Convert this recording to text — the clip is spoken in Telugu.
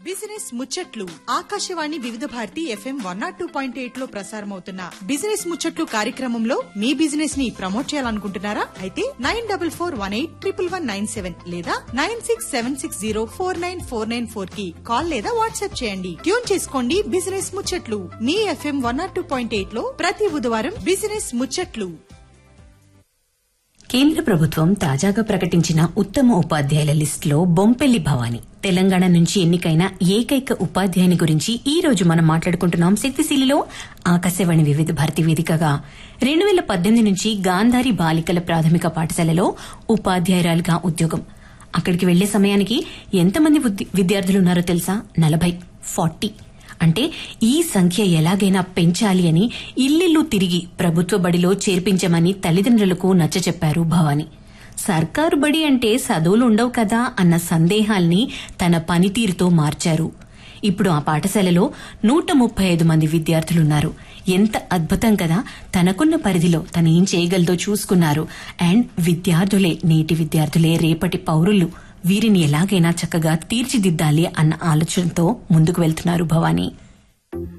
బిజినెస్ ముచ్చట్లు Akashvani Vividh Bharati FM one nought two point eight లో ప్రసారమవుతున్న బిజినెస్ ముచ్చట్లు కార్యక్రమంలో మీ బిజినెస్ ని ప్రమోట్ చేయాలనుకుంటున్నారా అయితే nine double four one eight triple one nine seven లేదా nine six seven six zero four nine four nine four కి కాల్ లేదా వాట్సాప్ చేయండి ట్యూన్ చేసుకోండి బిజినెస్ ముచ్చట్లు మీ FM one nought two point eight లో ప్రతి బుధవారం బిజినెస్ ముచ్చట్లు కేంద్ర ప్రభుత్వం తాజాగా ప్రకటించిన ఉత్తమ ఉపాధ్యాయుల లిస్టులో బొంపెల్లి భవాని తెలంగాణ నుంచి ఎన్నికైన ఏకైక ఉపాధ్యాయుని గురించి ఈ రోజు మనం మాట్లాడుకుంటున్నాం శక్తిశీలిలో ఆకాశవాణి వివిధ భారతి వేదికగా రెండు వేల పద్దెనిమిది నుంచి గాంధారి బాలికల ప్రాథమిక పాఠశాలలో ఉపాధ్యాయురాలుగా ఉద్యోగం అక్కడికి వెళ్లే సమయానికి ఎంతమంది ఉద్య- విద్యార్థులున్నారో తెలుసా నలభై ఫార్టీ అంటే ఈ సంఖ్య ఎలాగైనా పెంచాలి అని ఇల్లిల్లు తిరిగి ప్రభుత్వ బడిలో చేర్పించమని తల్లిదండ్రులకు నచ్చచెప్పారు భవాని సర్కారు బడి అంటే చదువులు ఉండవు కదా అన్న సందేహాల్ని తన పనితీరుతో మార్చారు ఇప్పుడు ఆ పాఠశాలలో నూట ముప్పై ఐదు మంది విద్యార్థులున్నారు ఎంత అద్భుతం కదా తనకున్న పరిధిలో తను ఏం చేయగలదో చూసుకున్నారు అండ్ విద్యార్థులే నేటి విద్యార్థులే రేపటి పౌరులు వీరిని ఎలాగైనా చక్కగా తీర్చిదిద్దాలి అన్న ఆలోచనతో ముందుకు వెళ్తున్నారు భవానీ